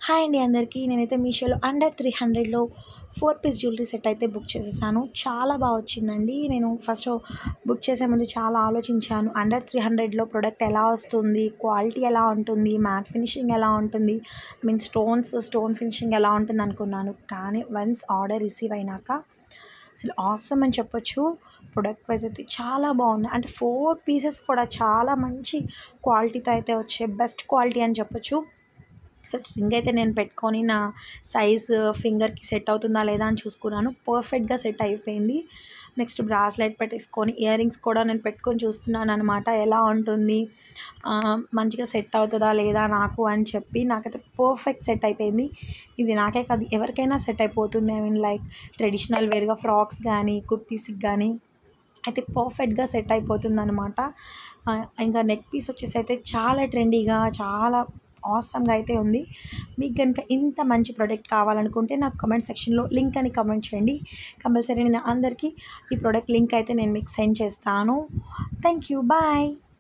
hi అండి అందరికీ నేనైతే మీషోలో అండర్ త్రీ హండ్రెడ్లో ఫోర్ పీస్ జ్యువెలరీ సెట్ అయితే బుక్ చేసేసాను చాలా బాగా వచ్చిందండి నేను ఫస్ట్ బుక్ చేసే ముందు చాలా ఆలోచించాను అండర్ త్రీ హండ్రెడ్లో ప్రోడక్ట్ ఎలా వస్తుంది క్వాలిటీ ఎలా ఉంటుంది మ్యాట్ ఫినిషింగ్ ఎలా ఉంటుంది I mean stones stone finishing ఎలా ఉంటుంది అనుకున్నాను కానీ వన్స్ ఆర్డర్ రిసీవ్ అయినాక అసలు ఆసమ్ అని చెప్పొచ్చు ప్రొడక్ట్ వైజ్ అయితే చాలా బాగున్నాయి అంటే ఫోర్ పీసెస్ కూడా చాలా మంచి క్వాలిటీతో అయితే వచ్చాయి బెస్ట్ క్వాలిటీ అని చెప్పొచ్చు ఫస్ట్ రింగ్ అయితే నేను పెట్టుకొని నా సైజ్ ఫింగర్కి సెట్ అవుతుందా లేదా అని చూసుకున్నాను పర్ఫెక్ట్గా సెట్ అయిపోయింది నెక్స్ట్ బ్రాస్లెట్ పెట్టేసుకొని ఇయర్ రింగ్స్ కూడా నేను పెట్టుకొని చూస్తున్నాను అనమాట ఎలా ఉంటుంది ఆ, మంచిగా సెట్ అవుతుందా లేదా నాకు అని చెప్పి నాకైతే పర్ఫెక్ట్ సెట్ అయిపోయింది ఇది నాకే కాదు ఎవరికైనా సెట్ అయిపోతుంది ఐ మీన్ లైక్ ట్రెడిషనల్ వేర్గా ఫ్రాక్స్ కానీ కుర్తీస్కి కానీ అయితే పర్ఫెక్ట్గా సెట్ అయిపోతుంది అనమాట ఇంకా నెక్ పీస్ వచ్చేసి అయితే చాలా ట్రెండీగా చాలా ఆసమ్గా అయితే ఉంది మీకు కనుక ఇంత మంచి ప్రోడక్ట్ కావాలనుకుంటే నాకు కమెంట్ సెక్షన్లో లింక్ అని కమెంట్ చేయండి కంపల్సరీ నేను అందరికీ ఈ ప్రోడక్ట్ లింక్ అయితే నేను మీకు సెండ్ చేస్తాను థ్యాంక్ యూ బాయ్